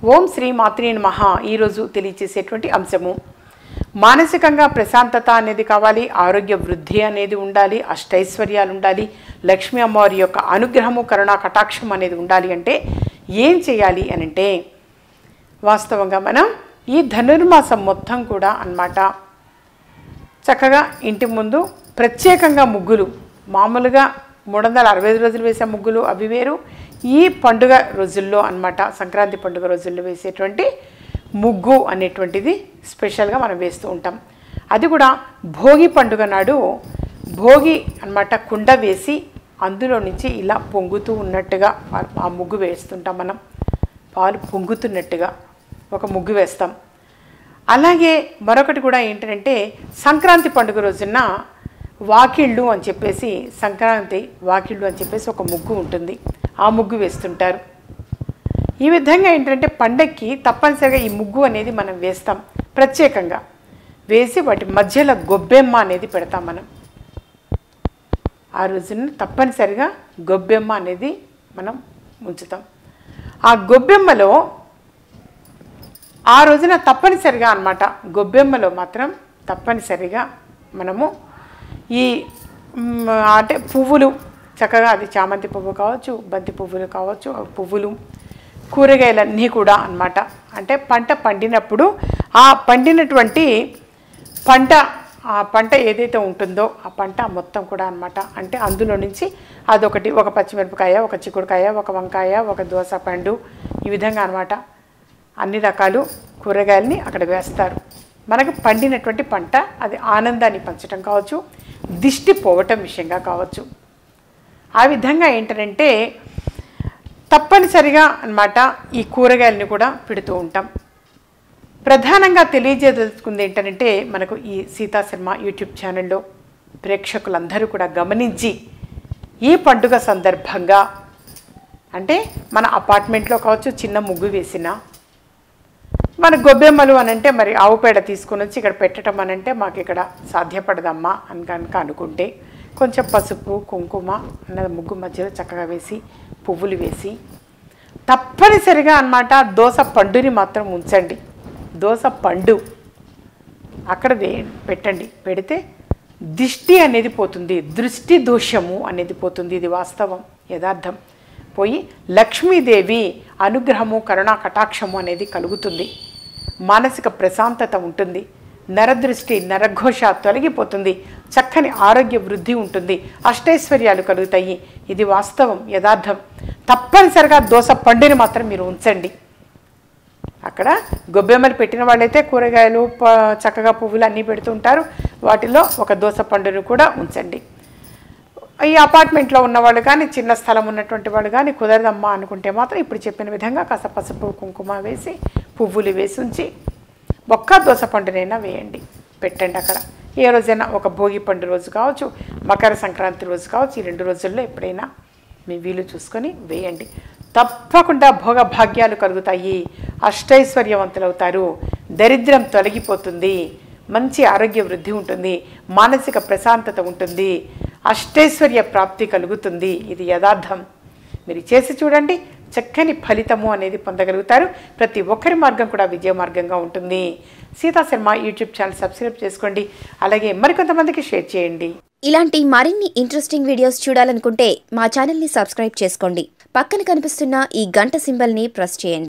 ఓం శ్రీ మాత్రే మహా ఈరోజు తెలియచేసేటువంటి అంశము మానసికంగా ప్రశాంతత అనేది కావాలి ఆరోగ్య వృద్ధి అనేది ఉండాలి అష్టైశ్వర్యాలు ఉండాలి లక్ష్మీ అమ్మవారి యొక్క అనుగ్రహము కరుణా కటాక్షం అనేది ఉండాలి అంటే ఏం చేయాలి అని అంటే వాస్తవంగా మనం ఈ ధనుర్మాసం మొత్తం కూడా అన్నమాట చక్కగా ఇంటి ముందు ప్రత్యేకంగా ముగ్గులు మామూలుగా మూడు వందల అరవై ఐదు రోజులు వేసే ముగ్గులు అవి వేరు ఈ పండుగ రోజుల్లో అన్నమాట సంక్రాంతి పండుగ రోజుల్లో వేసేటువంటి ముగ్గు అనేటువంటిది స్పెషల్గా మనం వేస్తూ ఉంటాం అది కూడా భోగి పండుగ నాడు భోగి అన్నమాట కుండ వేసి అందులో నుంచి ఇలా పొంగుతూ ఉన్నట్టుగా ఆ- ఆ ముగ్గు వేస్తుంటాం మనం పాలు పొంగుతున్నట్టుగా ఒక ముగ్గు వేస్తాం అలాగే మరొకటి కూడా ఏంటంటే సంక్రాంతి పండుగ రోజున వాకిళ్ళు అని చెప్పేసి సంక్రాంతి వాకిళ్ళు అని చెప్పేసి ఒక ముగ్గు ఉంటుంది ఆ ముగ్గు వేస్తుంటారు ఈ విధంగా ఏంటంటే పండక్కి తప్పనిసరిగా ఈ ముగ్గు అనేది మనం వేస్తాం ప్రత్యేకంగా వేసి వాటి మధ్యలో గొబ్బెమ్మ అనేది పెడతాం మనం ఆ రోజున తప్పనిసరిగా గొబ్బెమ్మ అనేది మనం ఉంచుతాం ఆ గొబ్బెమ్మలో ఆ రోజున తప్పనిసరిగా అన్నమాట గొబ్బెమ్మలో మాత్రం తప్పనిసరిగా మనము ఈ మ్, అంటే పువ్వులు చక్కగా అది చామంతి పువ్వు కావచ్చు బంతి పువ్వులు కావచ్చు ఆ పువ్వులు కూరగాయలన్నీ కూడా అన్నమాట అంటే పంట పండినప్పుడు ఆ పండినటువంటి పంట ఆ పంట ఏదైతే ఉంటుందో ఆ పంట మొత్తం కూడా అన్నమాట అంటే అందులో నుంచి అదొకటి ఒక పచ్చిమిరపకాయ ఒక చిక్కుడుకాయ ఒక వంకాయ ఒక దోస పండు ఈ విధంగా అన్నమాట అన్ని రకాలు కూరగాయలని అక్కడ వేస్తారు మనకు పండినటువంటి పంట అది ఆనందాన్ని పంచడం కావచ్చు దిష్టి పోవటం విషయంగా కావచ్చు ఆ విధంగా ఏంటంటే తప్పనిసరిగా అన్నమాట ఈ కూరగాయలని కూడా పెడుతూ ఉంటాం ప్రధానంగా తెలియజేదలుచుకుంది ఏంటంటే మనకు ఈ సీతా శర్మ యూట్యూబ్ ఛానల్లో ప్రేక్షకులందరూ కూడా గమనించి ఈ పండుగ సందర్భంగా అంటే మన అపార్ట్మెంట్లో కావచ్చు చిన్న ముగ్గు వేసినా మన గొబ్బెమ్మలు అని అంటే మరి ఆవు పేడ తీసుకొని వచ్చి ఇక్కడ పెట్టడం అని అంటే మాకు ఇక్కడ సాధ్యపడదమ్మా అని కనుక అనుకుంటే కొంచెం పసుపు కుంకుమ అన్నది ముగ్గు మధ్యలో చక్కగా వేసి పువ్వులు వేసి తప్పనిసరిగా అన్నమాట దోస పండుని మాత్రం ఉంచండి దోస పండు అక్కడ వే పెట్టండి పెడితే దిష్టి అనేది పోతుంది దృష్టి దోషము అనేది పోతుంది ఇది వాస్తవం యథార్థం పోయి లక్ష్మీదేవి అనుగ్రహము కరుణా కటాక్షము అనేది కలుగుతుంది మానసిక ప్రశాంతత ఉంటుంది నరదృష్టి నరఘోష తొలగిపోతుంది చక్కని ఆరోగ్య వృద్ధి ఉంటుంది అష్టైశ్వర్యాలు కలుగుతాయి ఇది వాస్తవం యథార్థం తప్పనిసరిగా దోస పండుని మాత్రం మీరు ఉంచండి అక్కడ గొబ్బెమ్మలు పెట్టిన వాళ్ళైతే కూరగాయలు ప- చక్కగా పువ్వులు అన్నీ పెడుతుంటారు వాటిలో ఒక దోస పండును కూడా ఉంచండి ఈ అపార్ట్మెంట్లో ఉన్నవాళ్ళు కానీ చిన్న స్థలం ఉన్నటువంటి వాళ్ళు కానీ కుదరదమ్మా అనుకుంటే మాత్రం ఇప్పుడు చెప్పిన విధంగా కాస్త పసుపు కుంకుమ వేసి పువ్వులు వేసి ఉంచి ఒక్క దోస పండునైనా వేయండి పెట్టండి అక్కడ ఏ రోజైనా ఒక భోగి పండు రోజు కావచ్చు మకర సంక్రాంతి రోజు కావచ్చు ఈ రెండు రోజుల్లో ఎప్పుడైనా మీ వీలు చూసుకొని వేయండి తప్పకుండా భోగ భాగ్యాలు కలుగుతాయి అష్టైశ్వర్యవంతులవుతారు దరిద్రం తొలగిపోతుంది మంచి ఆరోగ్య వృద్ధి ఉంటుంది మానసిక ప్రశాంతత ఉంటుంది అష్టైశ్వర్య ప్రాప్తి కలుగుతుంది ఇది యథార్థం మీరు చేసి చూడండి చక్కని ఫలితము అనేది పొందగలుగుతారు ప్రతి ఒక్కరి మార్గం కూడా విజయ మార్గంగా ఉంటుంది Sita Sharma YouTube channel subscribe చేసుకోండి అలాగే మరికొంతమందికి షేర్ చేయండి ఇలాంటి మరిన్ని ఇంట్రెస్టింగ్ వీడియోస్ చూడాలనుకుంటే మా ఛానల్ని సబ్స్క్రైబ్ చేసుకోండి పక్కన కనిపిస్తున్న ఈ గంట సింబల్ని ప్రెస్ చేయండి